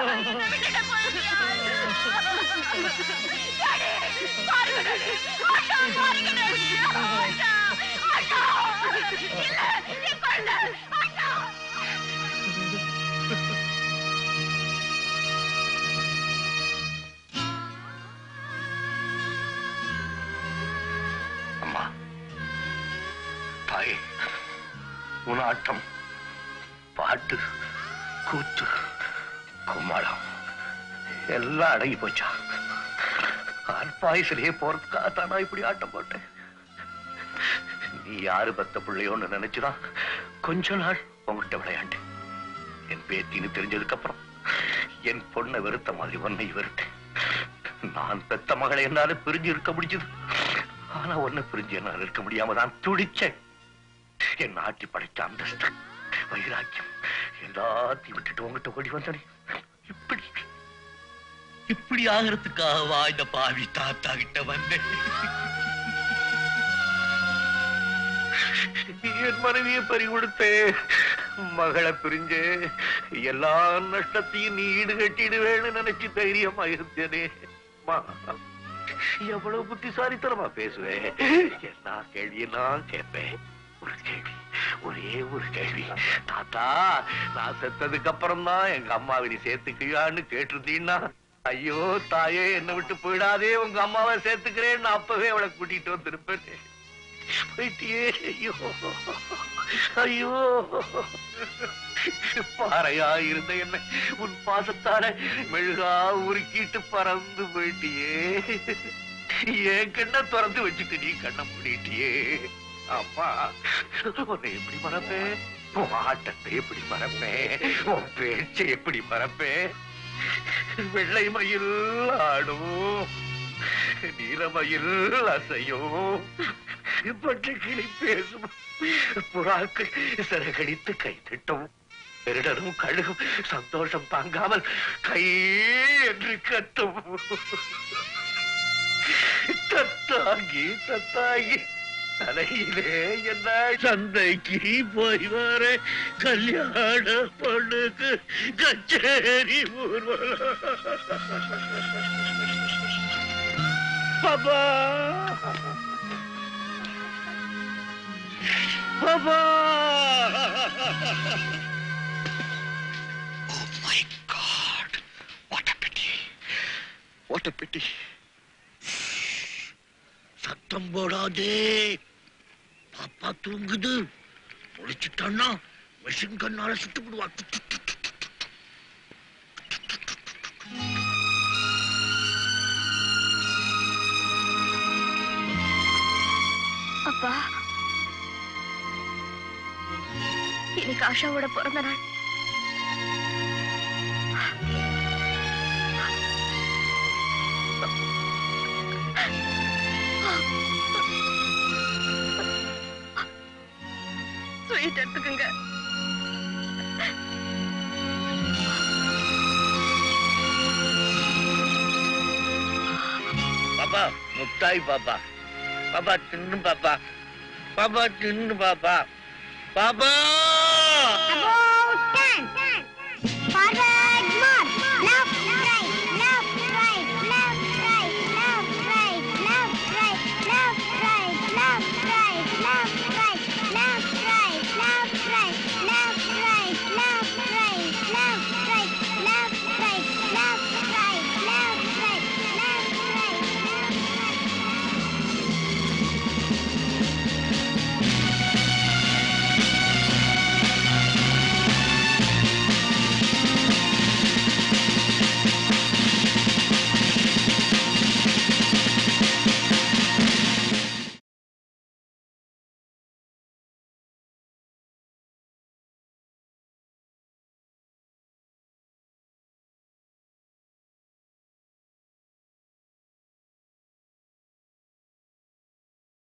அம்மா தாயே உன் ஆட்டம் பாட்டு கூத்து கும்மாளம் எல்லாம் அடங்கி போச்சா அல்பாயுசிலேயே போறதுக்காக தான் நான் இப்படி ஆட்டம் போட்டேன் நீ யாரு பத்த பிள்ளையோன்னு நினைச்சுதான் கொஞ்ச நாள் உங்ககிட்ட விளையாண்டேன் என் பேத்தின்னு தெரிஞ்சதுக்கு அப்புறம் என் பொண்ணை வெறுத்த மாதிரி உன்னை வெறுத்தேன் நான் பெத்த மகளை என்னால பிரிஞ்சு இருக்க முடிஞ்சது ஆனா உன்னை பிரிஞ்சு என்னால் இருக்க முடியாம தான் துடிச்சேன் என் நாட்டி படைச்ச அந்தஸ்து வைராக்கியம் எல்லாத்தையும் விட்டுட்டு உங்ககிட்ட ஓடி வந்தனே இப்படி இப்படி ஆகிறதுக்காகவா இந்த பாவி தாத்தா கிட்ட வந்தேன் என் மனைவியை பறி கொடுத்தே மகளை பிரிஞ்சே எல்லா நஷ்டத்தையும் நீ ஈடு கட்டிடுவேன்னு நினைச்சு தைரியமா இருந்தேனே அம்மா, எவ்வளவு புத்திசாலித்தனமா பேசுவேன் எல்லா கேள்வியும் நான் கேட்பேன் ஒரு கேள்வி ஒரே ஒரு கேள்வி தாத்தா நான் செத்ததுக்கு அப்புறம் தான் எங்க அம்மாவை நீ சேர்த்துக்கியான்னு கேட்டிருந்தீன்னா ஐயோ தாயே என்னை விட்டு போயிடாதே உங்க அம்மாவை சேர்த்துக்கிறேன்னு அப்பவே அவளை கூட்டிட்டு வந்திருப்பேன் போயிட்டியே ஐயோ ஐயோ பாறையா இருந்த என்ன உன் பாசத்தால மெழுகா உருக்கிட்டு பறந்து போயிட்டியே என் கண்ணை திறந்து வச்சுட்டு நீ கண்ணை மூடிட்டியே அம்மா உன்னை எப்படி மறப்பேன் உன் ஆட்டத்தை எப்படி மறப்பேன் உன் பேச்சை எப்படி மறப்பேன் வெள்ளை மயில் ஆடும் நீலமயில் அசையும் பட்டு கிளி பேசும் புறாக்கள் சிறகடித்து கை தட்டும் பெருடரும் கழுகும் சந்தோஷம் தாங்காமல் கை என்று கத்தும் தத்தாகி தத்தாகி தலையிலே என்ன சந்தைக்கு போய் வர கல்யாண பொண்ணுக்கு கச்சேரி ஊர்வலம் Baba Baba Oh my God! What a pity! What a pity! சத்தம் போடாதே பாப்பா தூங்குது முடிச்சுட்டான்னா மிஷின் கண்ணால சுட்டு விடுவா அப்பா இன்னைக்கு ஆஷாவோட பிறந்த நாள் ஸ்வீட் எடுத்துக்கங்க பாப்பா முத்தாய் பாப்பா பாப்பா தின்னு பாப்பா பாப்பா தின்னு பாப்பா பாப்பா